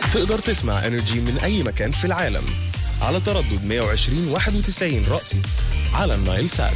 تقدر تسمع انرجي من اي مكان في العالم على تردد 120 91 رأسي على النايل سات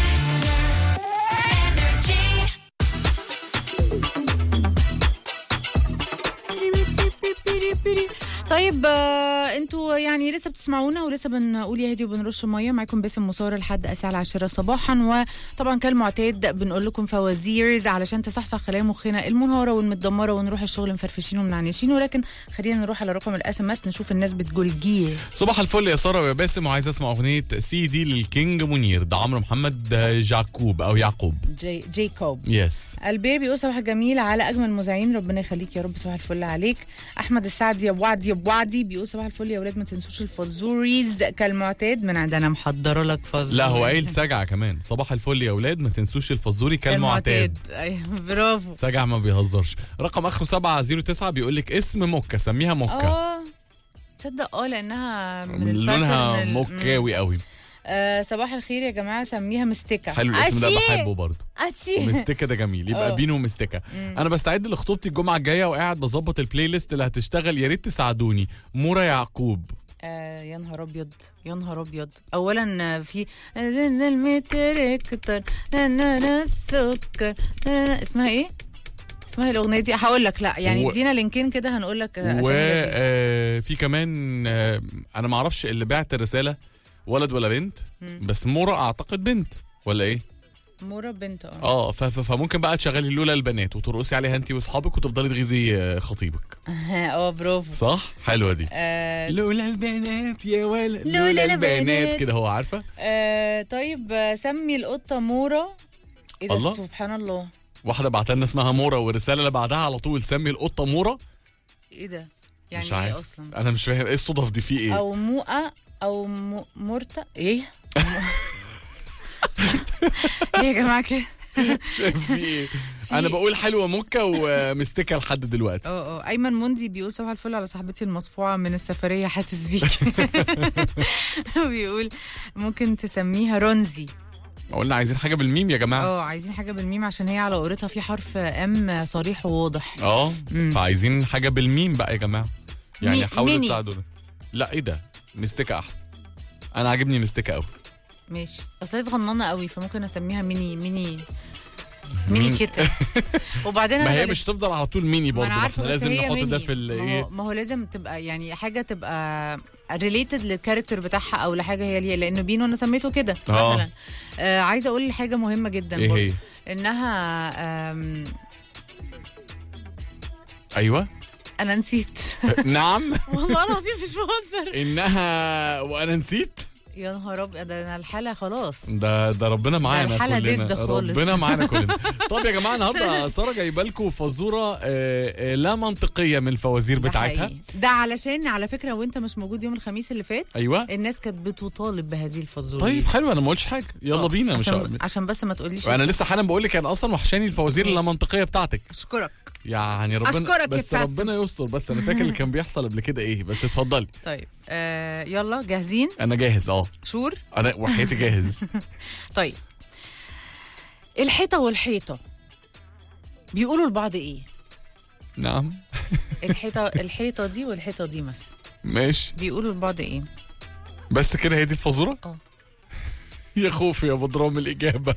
طيب آه، انتوا يعني لسه بتسمعونا ولسه بنقول يا هادي وبنرش ميه معاكم باسم مصور لحد الساعه العاشرة صباحا وطبعا كالمعتاد بنقول لكم فوازيرز علشان تصحصح خلايا مخنا المنهاره والمتدمره ونروح الشغل مفرفشين ومنعنشين ولكن خلينا نروح على رقم الاس ام اس نشوف الناس بتقول جيه صباح الفل يا ساره ويا باسم وعايز اسمع اغنيه سي دي للكينج منير ده عمرو محمد جاكوب او يعقوب جي جيكوب يس البير بيقول صباح جميل على اجمل مذيعين ربنا يخليك يا رب صباح الفل عليك احمد السعدي يا وعدي يا وعدي بيقول صباح الفل يا ولاد ما تنسوش الفزوريز كالمعتاد من عندنا محضره لك فزوري لا هو قايل سجع كمان صباح الفل يا اولاد ما تنسوش الفزوري كالمعتاد ايوه برافو سجع ما بيهزرش رقم اخره 709 بيقول لك اسم مكه سميها مكه اه تصدق اه لانها من لونها الباترن ال- مكاوي قوي آه صباح الخير يا جماعه سميها مستكه حلو الاسم ده أشي! بحبه برضه اتشي ومستكه ده جميل يبقى آه. بينو ومستكه انا بستعد لخطوبتي الجمعه الجايه وقاعد بظبط البلاي ليست اللي هتشتغل يا ريت تساعدوني مورا يعقوب آه يا نهار ابيض يا نهار ابيض اولا آه، في المتر اكتر نا- نا- نا السكر نا- نا- اسمها ايه اسمها إيه الاغنيه دي هقول لك لا يعني و- ادينا لينكين كده هنقول لك آه، أسامي لذيذة. وفي كمان آه، انا ما اعرفش اللي بعت الرساله ولد ولا بنت بس مورا اعتقد بنت ولا ايه مورا بنت اه اه ف- ف- فممكن بقى تشغلي لولا البنات وترقصي عليها انت واصحابك وتفضلي تغيظي آه، خطيبك اه برافو صح حلوه دي آه لولا البنات يا ولد لولا البنات. كده هو عارفه آه طيب آه، سمي القطه مورا ايه ده الله. سبحان الله واحده بعت لنا اسمها مورا والرساله اللي بعدها على طول سمي القطه مورا ايه ده يعني مش ايه عارف اصلا انا مش فاهم ايه الصدف دي في ايه او موقة او م... مرتا ايه ليه يا جماعه كده مش فاهم في ايه انا بقول حلوه مكه ومستكه لحد دلوقتي اه اه ايمن موندي بيقول صباح الفل على صاحبتي المصفوعه من السفريه حاسس بيك بيقول ممكن تسميها رونزي قلنا عايزين حاجه بالميم يا جماعه اه عايزين حاجه بالميم عشان هي على قورتها في حرف ام صريح وواضح اه فعايزين حاجه بالميم بقى يا جماعه يعني مي- حاولوا ميني. تساعدونا لا ايه ده مستكه احلى انا عاجبني مستكه قوي ماشي اصل هي صغننه قوي فممكن اسميها ميني ميني ميني مين؟ كده وبعدين ما أنا هي غالب- مش تفضل على طول ميني ما برضه انا ما عارفه احنا بس لازم هي نحط ده ميني. في ال- ما هو, ايه ما هو لازم تبقى يعني حاجه تبقى ريليتد للكاركتر بتاعها او لحاجه هي ليها لان بينو انا سميته كده آه. مثلا آه عايزه اقول حاجه مهمه جدا ايه برضه. هي انها آم، ايوه انا نسيت نعم والله العظيم مش بهزر انها وانا نسيت يا نهار ابيض ده انا الحاله خلاص ده ده ربنا معانا الحالة كلنا ضد خالص. ربنا معانا كلنا طب يا جماعه النهارده ساره جايبه لكم فزوره آه، آه، لا منطقيه من الفوازير ده بتاعتها حقيقي. ده علشان على فكره وانت مش موجود يوم الخميس اللي فات ايوه الناس كانت بتطالب بهذه الفزوره طيب حلو انا ما قلتش حاجه يلا بينا مش عشان, عشان بس ما تقوليش انا لسه حالا بقول لك انا اصلا وحشاني الفوازير ماشي. اللامنطقيه بتاعتك اشكرك يعني ربنا أشكرك يا بس باسم. ربنا يستر بس انا فاكر اللي كان بيحصل قبل كده ايه بس اتفضلي طيب آه يلا جاهزين انا جاهز اه شور انا وحياتي جاهز طيب الحيطه والحيطه بيقولوا لبعض ايه نعم الحيطه الحيطه دي والحيطه دي مثلا ماشي بيقولوا لبعض ايه بس كده هي دي الفزوره اه. يا خوفي يا بدرام الاجابه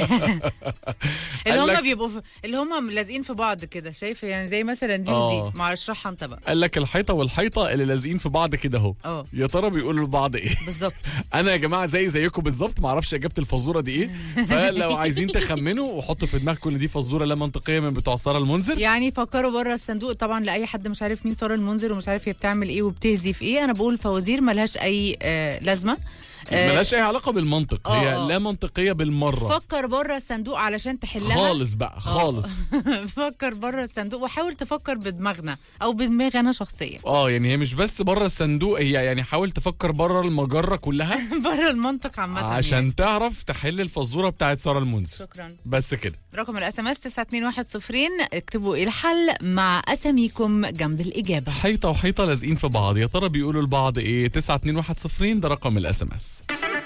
اللي قال هم لك- بيبقوا في... اللي هم لازقين في بعض كده شايف يعني زي مثلا دي اه. ودي ما اشرحها انت بقى قال لك الحيطه والحيطه اللي لازقين في بعض كده اهو اه يا ترى بيقولوا لبعض ايه بالظبط انا يا جماعه زي زيكم بالظبط ما اعرفش اجابه الفزوره دي ايه فلو عايزين تخمنوا وحطوا في دماغكم ان دي فزوره لا منطقيه من بتوع ساره المنذر يعني فكروا بره الصندوق طبعا لاي حد مش عارف مين ساره المنذر ومش عارف هي بتعمل ايه وبتهزي في ايه انا بقول فوازير ملهاش اي آه لازمه آه، ملهاش اي علاقه بالمنطق هي اه، اه. لا منطقيه بالمره فكر بره الصندوق علشان تحلها خالص بقى خالص فكر بره الصندوق وحاول تفكر بدماغنا او بدماغي انا شخصيا اه يعني هي مش بس بره الصندوق هي يعني حاول تفكر بره المجره كلها بره المنطق عامه عشان يعني. تعرف تحل الفزوره بتاعت ساره المنذر شكرا بس كده رقم الاس ام اس 92110 اكتبوا ايه الحل مع اساميكم جنب الاجابه حيطه وحيطه لازقين في بعض يا ترى بيقولوا لبعض ايه 92110 ده رقم الاس ام اس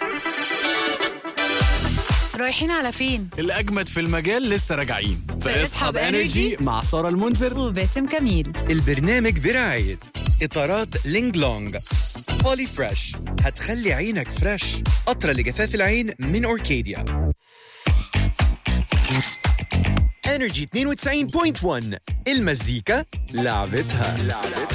رايحين على فين الأجمد في المجال لسه راجعين في اسحب فاسحب انرجي Energy مع سارة المنذر وباسم كميل البرنامج برعاية إطارات لينج لونج بولي فريش هتخلي عينك فريش قطرة لجفاف العين من أوركيديا انرجي 92.1 المزيكا لعبتها